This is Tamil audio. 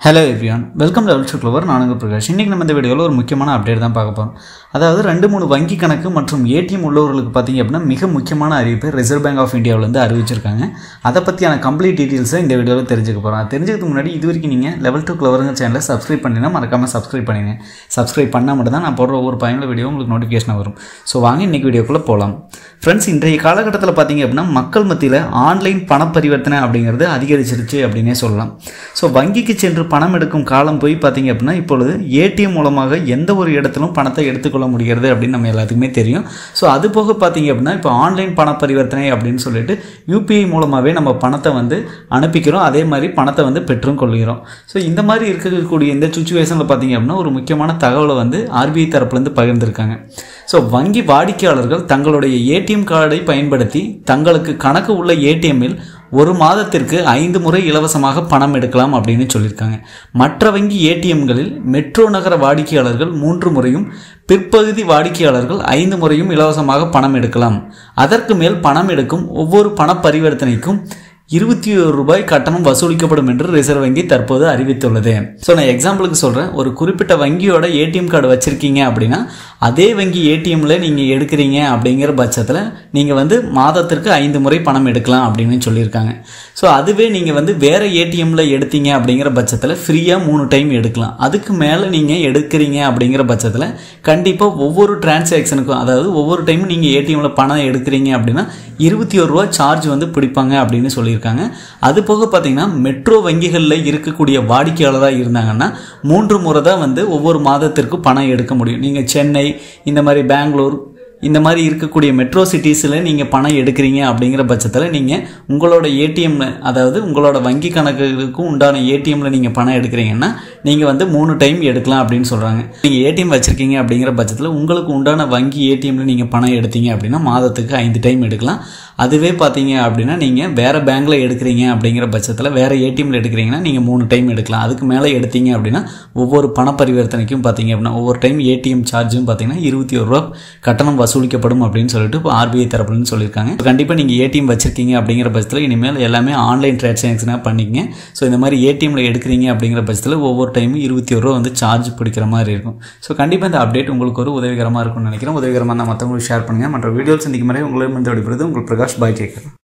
hello everyone welcome level to clover நானுங்க பிரகாஷ் இன்றைக்கி நம்ம இந்த வீடியோவில் ஒரு முக்கியமான அப்டேட் தான் பார்க்க போகிறோம் அதாவது ரெண்டு மூணு வங்கி கணக்கு மற்றும் ஏடிஎம் உள்ளவர்களுக்கு பார்த்தீங்க அப்படின்னா மிக முக்கியமான அறிவிப்பை ரிசர்வ் பேங்க் ஆஃப் இந்தியாவிலேருந்து அறிவிச்சிருக்காங்க அதை பற்றியான கம்ப்ளீட் டீட்டெயில்ஸை இந்த வீடியோவில் தெரிஞ்சுக்க போகிறோம் அது தெரிஞ்சதுக்கு முன்னாடி இது வரைக்கும் நீங்கள் லெவல் டூ க்ளவருங்க சேனலை சப்ஸ்கிரைப் பண்ணினா மறக்காமல் சப்ஸ்கிரைப் பண்ணிடுங்க சப்ஸ்கிரைப் பண்ணால் மட்டும் தான் நான் போடுற ஒவ்வொரு பயனுள்ள வீடியோ உங்களுக்கு நோட்டிஃபிகேஷன் வரும் ஸோ வாங்க இன்றைக்கி வீடியோக்குள்ளே போகலாம் ஃப்ரெண்ட்ஸ் இன்றைய காலகட்டத்தில் பார்த்தீங்க அப்படின்னா மக்கள் மத்தியில் ஆன்லைன் பண பரிவர்த்தனை அப்படிங்கிறது அதிகரிச்சிருச்சு அப்படின்னே சொல்லலாம் ஸோ வங்கிக்கு சென்று பணம் எடுக்கும் காலம் போய் பார்த்தீங்க அப்படின்னா இப்பொழுது ஏடிஎம் மூலமாக எந்த ஒரு இடத்திலும் பணத்தை எடுத்துக்கொள்ள முடிகிறது அப்படின்னு நம்ம எல்லாத்துக்குமே தெரியும் ஸோ அது போக பார்த்தீங்க அப்படின்னா இப்போ ஆன்லைன் பண பரிவர்த்தனை அப்படின்னு சொல்லிட்டு யூபிஐ மூலமாகவே நம்ம பணத்தை வந்து அனுப்பிக்கிறோம் அதே மாதிரி பணத்தை வந்து பெற்றும் கொள்கிறோம் ஸோ இந்த மாதிரி இருக்கக்கூடிய இந்த சுச்சுவேஷனில் பார்த்தீங்க அப்படின்னா ஒரு முக்கியமான தகவலை வந்து ஆர்பிஐ தரப்புலேருந்து பகிர்ந்திருக்காங்க ஸோ வங்கி வாடிக்கையாளர்கள் தங்களுடைய ஏடிஎம் கார்டை பயன்படுத்தி தங்களுக்கு கணக்கு உள்ள ஏடிஎம்மில் ஒரு மாதத்திற்கு ஐந்து முறை இலவசமாக பணம் எடுக்கலாம் அப்படின்னு சொல்லியிருக்காங்க மற்ற வங்கி ஏடிஎம்களில் மெட்ரோ நகர வாடிக்கையாளர்கள் மூன்று முறையும் பிற்பகுதி வாடிக்கையாளர்கள் ஐந்து முறையும் இலவசமாக பணம் எடுக்கலாம் அதற்கு மேல் பணம் எடுக்கும் ஒவ்வொரு பண பரிவர்த்தனைக்கும் இருபத்தி ஒரு ரூபாய் கட்டணம் வசூலிக்கப்படும் என்று ரிசர்வ் வங்கி தற்போது அறிவித்துள்ளது ஸோ நான் எக்ஸாம்பிளுக்கு சொல்கிறேன் ஒரு குறிப்பிட்ட வங்கியோட ஏடிஎம் கார்டு வச்சுருக்கீங்க அப்படின்னா அதே வங்கி ஏடிஎம்மில் நீங்கள் எடுக்கிறீங்க அப்படிங்கிற பட்சத்தில் நீங்கள் வந்து மாதத்திற்கு ஐந்து முறை பணம் எடுக்கலாம் அப்படின்னு சொல்லியிருக்காங்க ஸோ அதுவே நீங்கள் வந்து வேறு ஏடிஎம்மில் எடுத்தீங்க அப்படிங்கிற பட்சத்தில் ஃப்ரீயாக மூணு டைம் எடுக்கலாம் அதுக்கு மேலே நீங்கள் எடுக்கிறீங்க அப்படிங்கிற பட்சத்தில் கண்டிப்பாக ஒவ்வொரு டிரான்சாக்ஷனுக்கும் அதாவது ஒவ்வொரு டைமும் நீங்கள் ஏடிஎம்மில் பணம் எடுக்கிறீங்க அப்படின்னா இருபத்தி ஒரு ரூபா சார்ஜ் வந்து பிடிப்பாங்க அப்படின்னு சொல்லியிருக்காங்க அது போக பார்த்தீங்கன்னா மெட்ரோ வங்கிகளில் இருக்கக்கூடிய வாடிக்கையாளராக இருந்தாங்கன்னா மூன்று முறை தான் வந்து ஒவ்வொரு மாதத்திற்கு பணம் எடுக்க முடியும் நீங்கள் சென்னை இந்த மாதிரி பெங்களூர் இந்த மாதிரி இருக்கக்கூடிய மெட்ரோ சிட்டிஸில் நீங்கள் பணம் எடுக்கிறீங்க அப்படிங்கிற பட்சத்தில் நீங்கள் உங்களோட ஏடிஎம்ல அதாவது உங்களோட வங்கி கணக்குக்கும் உண்டான ஏடிஎம்ல நீங்கள் பணம் எடுக்கிறீங்கன்னா நீங்கள் வந்து மூணு டைம் எடுக்கலாம் அப்படின்னு சொல்கிறாங்க நீங்கள் ஏடிஎம் வச்சுருக்கீங்க அப்படிங்கிற பட்சத்தில் உங்களுக்கு உண்டான வங்கி ஏடிஎம்ல நீங்கள் பணம் எடுத்தீங்க அப்படின்னா மாதத்துக்கு ஐந்து டைம் எடுக்கலாம் அதுவே பார்த்தீங்க அப்படின்னா நீங்கள் வேறு பேங்க்கில் எடுக்கிறீங்க அப்படிங்கிற பட்சத்தில் வேறு ஏடிஎம்ல எடுக்கிறீங்கன்னா நீங்கள் மூணு டைம் எடுக்கலாம் அதுக்கு மேலே எடுத்தீங்க அப்படின்னா ஒவ்வொரு பண பரிவர்த்தனைக்கும் பார்த்தீங்க அப்படின்னா ஒவ்வொரு டைம் ஏடிஎம் சார்ஜும் பார்த்தீங்கன்னா இருபத்தி ஒரு ரூபா கட்டணம் வசூலிக்கப்படும் அப்படின்னு சொல்லிட்டு இப்போ ஆர்பிஐ தரப்புலன்னு சொல்லியிருக்காங்க கண்டிப்பாக நீங்கள் ஏடிஎம் வச்சிருக்கீங்க அப்படிங்கிற பட்சத்தில் இனிமேல் எல்லாமே ஆன்லைன் டிரான்சாக்ஷனாக பண்ணிக்கங்க ஸோ இந்த மாதிரி ஏடிஎம்ல எடுக்கிறீங்க அப்படிங்கிற பட்சத்தில் ஒவ்வொரு டைமும் இருபத்தி ஒரு ரூபா வந்து சார்ஜ் பிடிக்கிற மாதிரி இருக்கும் ஸோ கண்டிப்பாக இந்த அப்டேட் உங்களுக்கு ஒரு உதவிகரமாக இருக்கும்னு நினைக்கிறேன் உதவிகரமாக தான் மற்றவங்களுக்கு ஷேர் பண்ணுங்கள் மற்ற வீடியோஸ் சந்திக்கும் முறை உங்களிடம் வந்து விடுபடுறது உங்கள் பிரகாஷ் பாய் கேட்குறேன்